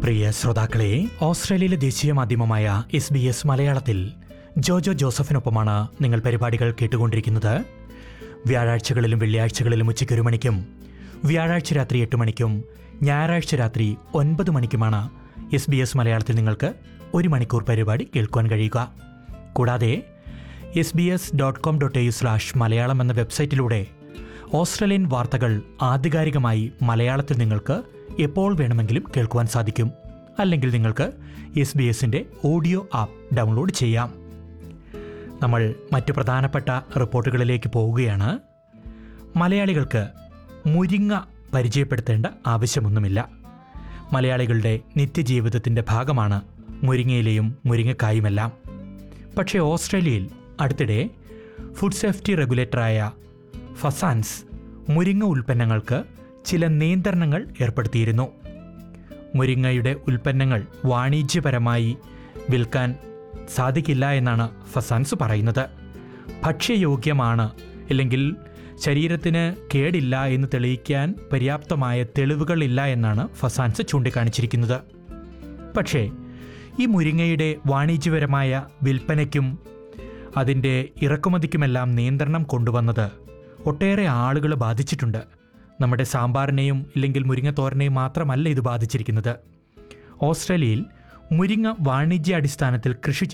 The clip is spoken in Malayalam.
പ്രിയ ശ്രോതാക്കളെ ഓസ്ട്രേലിയയിലെ ദേശീയ മാധ്യമമായ എസ് ബി എസ് മലയാളത്തിൽ ജോജോ ജോസഫിനൊപ്പമാണ് നിങ്ങൾ പരിപാടികൾ കേട്ടുകൊണ്ടിരിക്കുന്നത് വ്യാഴാഴ്ചകളിലും വെള്ളിയാഴ്ചകളിലും ഉച്ചയ്ക്ക് ഒരു മണിക്കും വ്യാഴാഴ്ച രാത്രി എട്ട് മണിക്കും ഞായറാഴ്ച രാത്രി ഒൻപത് മണിക്കുമാണ് എസ് ബി എസ് മലയാളത്തിൽ നിങ്ങൾക്ക് ഒരു മണിക്കൂർ പരിപാടി കേൾക്കുവാൻ കഴിയുക കൂടാതെ S B S dot com dot A slash Malayalam എന്ന വെബ്സൈറ്റിലൂടെ ഓസ്ട്രേലിയൻ വാർത്തകൾ ആധികാരികമായി മലയാളത്തിൽ നിങ്ങൾക്ക് എപ്പോൾ വേണമെങ്കിലും കേൾക്കുവാൻ സാധിക്കും അല്ലെങ്കിൽ നിങ്ങൾക്ക് എസ് ബി എസിൻ്റെ ഓഡിയോ ആപ്പ് ഡൗൺലോഡ് ചെയ്യാം നമ്മൾ മറ്റു പ്രധാനപ്പെട്ട റിപ്പോർട്ടുകളിലേക്ക് പോവുകയാണ് മലയാളികൾക്ക് മുരിങ്ങ പരിചയപ്പെടുത്തേണ്ട ആവശ്യമൊന്നുമില്ല മലയാളികളുടെ നിത്യജീവിതത്തിൻ്റെ ഭാഗമാണ് മുരിങ്ങയിലയും മുരിങ്ങക്കായുമെല്ലാം പക്ഷേ ഓസ്ട്രേലിയയിൽ അടുത്തിടെ ഫുഡ് സേഫ്റ്റി റെഗുലേറ്ററായ ഫസാൻസ് മുരിങ്ങ ഉൽപ്പന്നങ്ങൾക്ക് ചില നിയന്ത്രണങ്ങൾ ഏർപ്പെടുത്തിയിരുന്നു മുരിങ്ങയുടെ ഉൽപ്പന്നങ്ങൾ വാണിജ്യപരമായി വിൽക്കാൻ സാധിക്കില്ല എന്നാണ് ഫസാൻസ് പറയുന്നത് ഭക്ഷ്യയോഗ്യമാണ് അല്ലെങ്കിൽ ശരീരത്തിന് കേടില്ല എന്ന് തെളിയിക്കാൻ പര്യാപ്തമായ തെളിവുകളില്ല എന്നാണ് ഫസാൻസ് ചൂണ്ടിക്കാണിച്ചിരിക്കുന്നത് പക്ഷേ ഈ മുരിങ്ങയുടെ വാണിജ്യപരമായ വിൽപ്പനയ്ക്കും അതിൻ്റെ ഇറക്കുമതിക്കുമെല്ലാം നിയന്ത്രണം കൊണ്ടുവന്നത് ഒട്ടേറെ ആളുകൾ ബാധിച്ചിട്ടുണ്ട് നമ്മുടെ സാമ്പാറിനെയും ഇല്ലെങ്കിൽ മുരിങ്ങത്തോരനെയും മാത്രമല്ല ഇത് ബാധിച്ചിരിക്കുന്നത് ഓസ്ട്രേലിയയിൽ മുരിങ്ങ വാണിജ്യ അടിസ്ഥാനത്തിൽ കൃഷി